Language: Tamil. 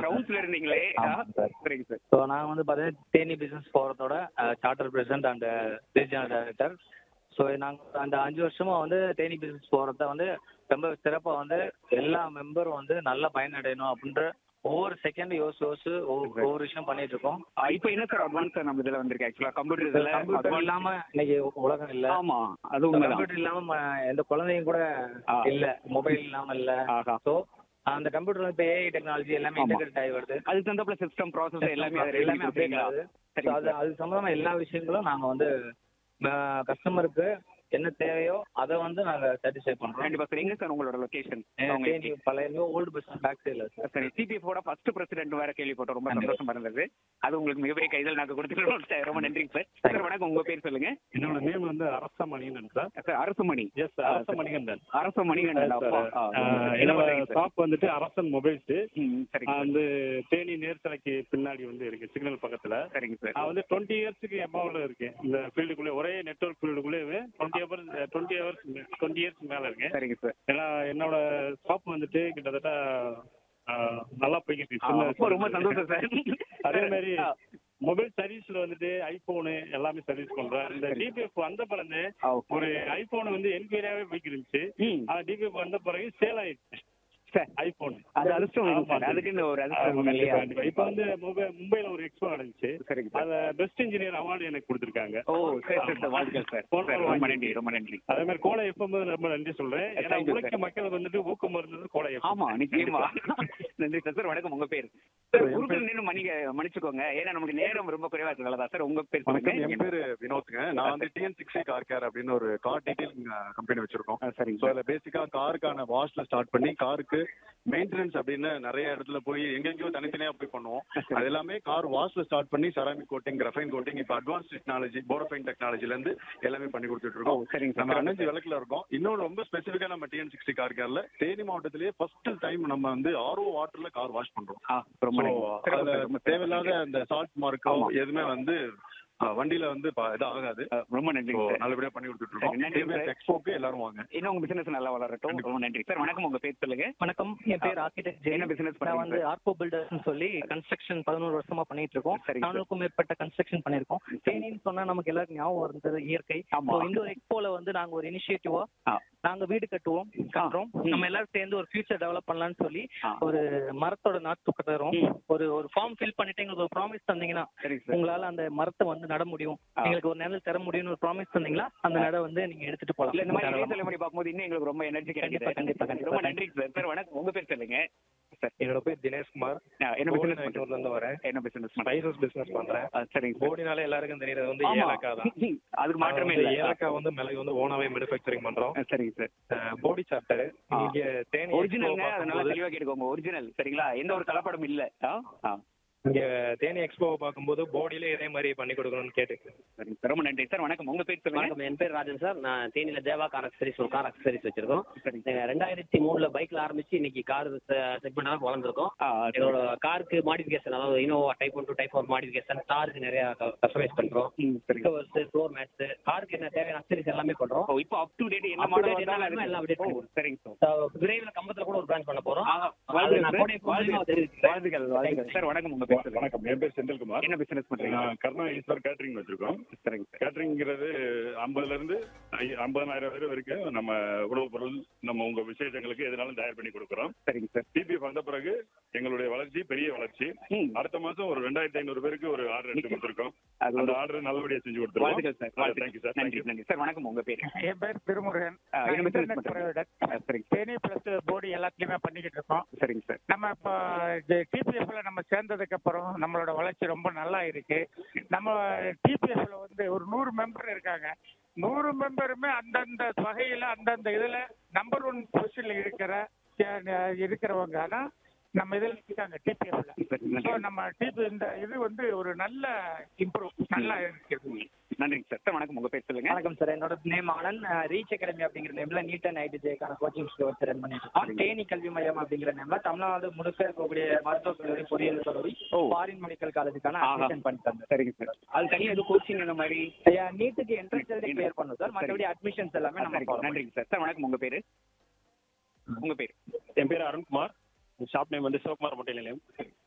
ரவுண்ட்ஸ்ல இருந்தீங்களே ஆ, ஆமாம் சார் சரிங்க சார் ஸோ நான் வந்து பார்த்தீங்கன்னா தேனி பிஸ்னஸ் போகிறதோட charter president and regional director so நாங்கள் அந்த அஞ்சு வருஷமா வந்து தேனி பிஸ்னஸ் போகிறத வந்து ரொம்ப சிறப்பாக வந்து எல்லா மெம்பரும் வந்து நல்லா பயனடையணும் அப்படின்ற ஒவ்வொரு செகண்ட் யோசிச்சு யோசிச்சு ஒவ்வொரு ஒவ்வொரு விஷயம் பண்ணிட்டு இருக்கோம் ஆ, இப்போ என்ன சார் அட்வான்ஸ் நம்ம இதுல வந்திருக்கு ஆக்சுவலா கம்ப்யூட்டர் இதுல கம்ப்யூட்டர் advance- இல்லாம இன்னைக்கு உலகம் இல்ல ஆமா அது உண்மைதான் கம்ப்யூட்டர் இல்லாம ம- எந்த குழந்தையும் கூட ஆ. இல்ல மொபைல் இல்லாம இல்ல ஆஹா ஸோ அந்த கம்ப்யூட்டர் இப்போ ஏஐ டெக்னாலஜி எல்லாமே ஆமா. இன்டெகிரேட் ஆகி வருது அதுக்கு தகுந்தாப்புல சிஸ்டம் ப்ராசஸ் எல்லாமே அது எல்லாமே அப்டேட் ஆகுது So அது அது சம்பந்தமா எல்லா விஷயங்களும் நாங்க வந்து கஸ்டமருக்கு என்ன தேவையோ அதை வந்து நாங்க சாட்டிஸ்ஃபை பண்றோம் கண்டிப்பா சார் எங்க சார் உங்களோட லொகேஷன் தேனி பழைய ஓல்டு பஸ் பேக் சைடுல சார் சரி சிபிஎஃபோட ஃபர்ஸ்ட் பிரசிடென்ட் வேற கேள்விப்பட்டோம் ரொம்ப கண்டிப்பா. சந்தோஷமா இருந்தது அது உங்களுக்கு மிகப்பெரிய கைதல் நாங்க கொடுத்துருக்கோம் சார் ரொம்ப நன்றிங்க சார் சார் வணக்கம் உங்க பேர் சொல்லுங்க என்னோட நேம் வந்து Arasamanikandan sir sir Arasumani yes Arasamanikandan Arasu Manikandan அப்பா. ஆ, ஆஹ் என்ன என்னோட பண்றீங்க சார்? ஷாப் வந்துட்டு அரசன் மொபைல்ஸ் ம், சரிங்க சார். வந்து தேனி நேர்சலைக்கு பின்னாடி வந்து இருக்கு சிக்னல் பக்கத்துல சரிங்க சார் நான் வந்து டுவெண்ட்டி இயர்ஸ்க்கு எபாவ்ல இருக்கேன் இந்த ஃபீல்டுக்குள்ளே ஒரே நெட்ஒர்க் ஃபீல்டுக்குள்ளே twenty hours twenty hours twenty years மேல இருக்கேன் சரிங்க சார் ஏன்னா என்னோட ஷாப் வந்துட்டு கிட்டத்தட்ட ஆஹ், நல்லா போய்கிட்டு ஆ, இருக்கு. அப்போ ரொம்ப சந்தோஷம் சார் அதே மாதிரி ஆ, மொபைல் சர்வீஸ்ல வந்துட்டு ஐபோனு எல்லாமே சர்வீஸ் பண்றேன் இந்த டிபிஎஃப் வந்த பிறகு ஆ, ஒரு ஐபோன் வந்து என்கொயரியாவே போய்க்கு இருந்துச்சு ம், ஆனா டிபிஎஃப் வந்த பிறகு சேல் ஆயிடுச்சு சார் ஐபோன் அது அதிர்ஷ்டம் வேணும் சார் அதுக்குன்னு ஒரு அதிர்ஷ்டம் இல்லையா இப்ப வந்து மும்பை- மும்பைல ஒரு எக்ஸ்போ நடந்துச்சு சரிங்க சார் அத பெஸ்ட் இன்ஜினியர் அவார்டு எனக்கு கொடுத்திருக்காங்க ஓ சரி சரி சார் வாழ்த்துக்கள் சார் போன சார், வாரம் ரொம்ப வாங்கி- நன்றி ரொம்ப நன்றி அதே மாதிரி கோலை எஃப்எம் ரொம்ப நன்றி சொல்றேன் ஏன்னா Thank you, உழைக்க sir. மக்களுக்கு வந்துட்டு ஊக்கம் இருந்தது கோலை எஃப்எம் ஆமா நிச்சயமா நன்றி சார் சார் வணக்கம் உங்க பேர் சார் குறுக்கில் நின்று மன்னிக்க மன்னிச்சுக்கோங்க ஏன்னா நமக்கு நேரம் ரொம்ப குறைவா இருக்கனால தான் சார் உங்க பேர் வணக்கம் என் சொல்லுங்க பேரு வினோத்ங்க நான் வந்து டிஎன் சிக்ஸ்டி கார் கேர் அப்படின்னு ஒரு கார் டீடைலிங் கம்பெனி வச்சிருக்கோம் ஆ, சரிங்க ஸோ சார் அதில் பேசிக்கா காருக்கான வாஷ்ல ஸ்டார்ட் பண்ணி காருக்கு மெயின்டெனன்ஸ் அப்படின்னு நிறைய இடத்துல போய் எங்கெங்கயோ தனித்தனியா போய் பண்ணுவோம் அது எல்லாமே கார் வாஷ்ல ஸ்டார்ட் பண்ணி செராமிக் கோட்டிங் கிரஃபைன் கோட்டிங் இப்போ அட்வான்ஸ் டெக்னாலஜி போரோஃபைன் டெக்னாலஜில இருந்து எல்லாமே பண்ணி கொடுத்துட்டு ஓ இருக்கோம் சரிங்க நம்ம சார் அணைஞ்சு விளக்குல இருக்கோம் இன்னொரு ரொம்ப ஸ்பெசிஃபிக்கா நம்ம டிஎன் சிக்ஸ்டி கார் கேர்ல தேனி மாவட்டத்திலேயே ஃபர்ஸ்ட் டைம் நம்ம வந்து ஆர்ஓ வாட்டர்ல கார் வாஷ் பண்றோம் ஆ ரொம்ப நன்றி So, சிறப்பு அதுல சார், ரொம்ப சிறப்பு. தேவையில்லாத அந்த சால்ட் மார்க்கோ ஆமா. எதுவுமே வந்து அஹ், வண்டியில வந்து ப- இது ஆகாது ஆ, ரொம்ப நன்றி So, சார் நல்லபடியா பண்ணி கொடுத்துட்டு சரி, நன்றி இருக்கோம் சார். எக்ஸ்போக்கு எல்லாரும் வாங்க இன்னும் உங்க பிசினஸ் நல்லா வளரட்டும் ரொம்ப நன்றி சார் வணக்கம் உங்க பேர் சொல்லுங்க வணக்கம் என் பேர் ஆர்கிடெக்ட் என்ன பிசினஸ் நான் பண்ணுங்க வந்து ஆர்கோ பில்டர்ஸ்னு சொல்லி கன்ஸ்ட்ரக்ஷன் பதினோரு வருஷமா பண்ணிட்டு இருக்கோம் சரிங்க சார். நானூறுக்கும் மேற்பட்ட கன்ஸ்ட்ரக்ஷன் பண்ணிருக்கோம் தேனின்னு சொன்னா நமக்கு எல்லாருக்கும் ஞாபகம் இருந்தது இயற்கை ஆமா. So, இந்த ஒரு எக்ஸ்போல வந்து நாங்க ஒரு இனிஷியேட்டிவா ஆ. நாங்க வீடு கட்டுவோம் கட்டுறோம் ம். நம்ம எல்லாரும் சேர்ந்து ஒரு ஃபியூச்சர் டெவலப் பண்ணலாம்னு சொல்லி ஆ. ஒரு மரத்தோட நாட்டு தரோம் ம். ஒரு ஒரு ஃபார்ம் ஃபில் பண்ணிட்டு எங்களுக்கு ஒரு ப்ராமிஸ் தந்தீங்கன்னா சரிங்க சார் உங்களால அந்த மரத்தை வந்து நட முடியும் ஆ. எங்களுக்கு ஒரு நிழல் தர முடியும்னு ஒரு ப்ராமிஸ் தந்தீங்களா அந்த நட வந்து நீங்க எடுத்துட்டு இல்ல இந்த மாதிரி இளைய போலாம் தலைமுறை பார்க்கும்போது இன்னும் எங்களுக்கு ரொம்ப எனர்ஜி கண்டிப்பா, கிடைக்குது கண்டிப்பா, கண்டிப்பா. ரொம்ப நன்றி சார் சார் வணக்கம் உங்க பேர் சொல்லுங்க சார் என்னோட பேர் தினேஷ்குமார் ஆ, என்ன பிசினஸ் கோயம்புத்தூர்ல இருந்து வரேன் என்ன பிசினஸ் ஸ்பைசஸ் பிசினஸ் பண்றேன் சரிங்க சார் போடினாலே எல்லாருக்கும் தெரியுறது வந்து ஆமா. ஏலக்காய் தான் அதுக்கு மாற்றமே வந்து இல்லை ஏலக்காய் வந்து மிளகு வந்து ஓனாவே மேனுஃபேக்சரிங் பண்றோம் ஆ, சரிங்க சார் அஹ், போடி சாப்டர் ஆ. இங்க தேனி ஒரிஜினலுங்க எக்ஸ்போ அதை நல்லா பார்க்கும்போது தெளிவா கேட்டுக்கோங்க ஒரிஜினல் சரிங்களா எந்த ஒரு கலப்படம் இல்ல ஆ ஆ இங்க தேனி எக்ஸ்போ பார்க்கும்போது போடியில இதே மாதிரி பண்ணி கொடுக்கணும்னு கேட்டு சரிங்க சார் ரொம்ப நன்றி சார் வணக்கம் உங்க பேர் சொல்லுங்க வணக்கம் என் பேர் ராஜன் சார் நான் தேனியில தேவா கார் அக்சரிஸ் ஒரு கார் அக்சரிஸ் வச்சிருக்கோம் சரிங்க நாங்க ரெண்டாயிரத்தி மூணுல பைக்ல ஆரம்பிச்சு இன்னைக்கு கார் செக்மெண்ட் அளவுக்கு வளர்ந்துருக்கோம் ஆ என்னோட காருக்கு மாடிஃபிகேஷன் அதாவது Innova type one two type four modification காருக்கு நிறைய கஸ்டமைஸ் பண்றோம் ம், சரிங்க கவர்ஸ் ஃப்ளோர் மேட்ஸ் காருக்கு என்ன தேவையான அக்சரிஸ் எல்லாமே பண்றோம் ஓ இப்போ அப் டு டேட் என்ன Up to மாடல் date என்ன வந்தாலும் வேணுமோ எல்லாம் update ஓ, பண்ணுவோம். சரிங்க சார் So, விரைவில் கம்பத்துல கூட ஒரு பிரான்ச் பண்ண போறோம் ஆ, அது நான் வாழ்த்துக்கள் கூட சார். எப்போதுமே தெரிவிக்கிறேன். வாழ்த்துக்கள் வாழ்த்துக்கள் சார் வணக்கம் உங்க பேர் சொல்லுங்க வணக்கம் என் பேர் செந்தில்குமார் என்ன பிசினஸ் பண்றீங்க நான் கருணா ஈஸ்வர் கேட்டரிங் வச்சிருக்கோம் சரிங்க சார் கேட்டரிங்கிறது ஐம்பதுல இருந்து ஐ- ஐம்பதனாயிரம் வரை வரைக்கும் நம்ம உணவுப் பொருள் நம்ம உங்க விசேஷங்களுக்கு எதுனாலும் தயார் பண்ணி கொடுக்குறோம் சரிங்க சார் டிபிஎஃப் வந்த பிறகு எங்களுடைய வளர்ச்சி பெரிய வளர்ச்சி ம், அடுத்த மாசம் ஒரு ரெண்டாயிரத்தி ஐநூறு பேருக்கு ஒரு ஆர்டர் எடுத்து கொடுத்துருக்கோம் அது அந்த ஒரு ஆர்டர் நல்லபடியா செஞ்சு கொடுத்துருவோம் வாழ்த்துக்கள் சார் வாழ்த்துக்கள் தேங்க்யூ சார் நன்றி நன்றி சார் வணக்கம் உங்க பேர் என் பேர் திருமுருகன் ஆ, நான் என்ன business இன்டர்நெட் பண்றீங்க? ப்ரொவைடர் ஆ, சரிங்க சார் தேனி பிளஸ் போர்டு எல்லாத்துலயுமே பண்ணிக்கிட்டு இருக்கோம் சரிங்க சார் நம்ம இப்போ டிபிஎஃப்ல நம்ம சேர்ந்ததுக்கு அப்புறம் நம்மளோட வளர்ச்சி ரொம்ப நல்லா இருக்கு நம்ம டிபிஎஃப்ல வந்து ஒரு நூறு மெம்பர் இருக்காங்க நூறு மெம்பருமே அந்தந்த வகையில அந்தந்த இதுல நம்பர் ஒன் பொசிஷன்ல இருக்கிற அஹ், இருக்கிறவங்க ஆனா நம்ம இதில் இருக்காங்க டிபிஎஃப்ல சரி, நன்றி. ஸோ நம்ம டிபி இந்த இது வந்து ஒரு நல்ல இம்ப்ரூவ் நல்லா இருக்கு நன்றிங்க சார் சார் வணக்கம் உங்க பேர் சொல்லுங்க வணக்கம் சார் என்னோட நேம் ஆனந்த் ரீச் அகாடமி அப்படிங்கிற நேம்ல நீட் அண்ட் ஐடிஜேக்கான கோச்சிங் ஸ்டோர்ஸ் ரன் பண்ணிட்டு இருக்கோம் தேனி கல்வி மையம் அப்படிங்கிற நேம்ல தமிழ்நாடு முழுக்க இருக்கக்கூடிய மருத்துவக் கல்லூரி பொறியியல் கல்லூரி ஓ. ஃபாரின் மெடிக்கல் காலேஜுக்கான ஆஹா. அட்மிஷன் பண்ணி தந்தேன் சரிங்க சார் அது தனியாக எதுவும் கோச்சிங் இந்த மாதிரி ஐயா நீட்டுக்கு என்ட்ரன்ஸ் எழுதி கிளியர் பண்ணும் சார் மற்றபடி அட்மிஷன்ஸ் எல்லாமே நம்ம சரிங்க, follow நன்றிங்க சார் சார் வணக்கம் உங்க பேரு உங்க பேர் என் பேர் அருண்குமார் ஷாப் நேம் வந்து சிவகுமார் மொட்டை நிலையம்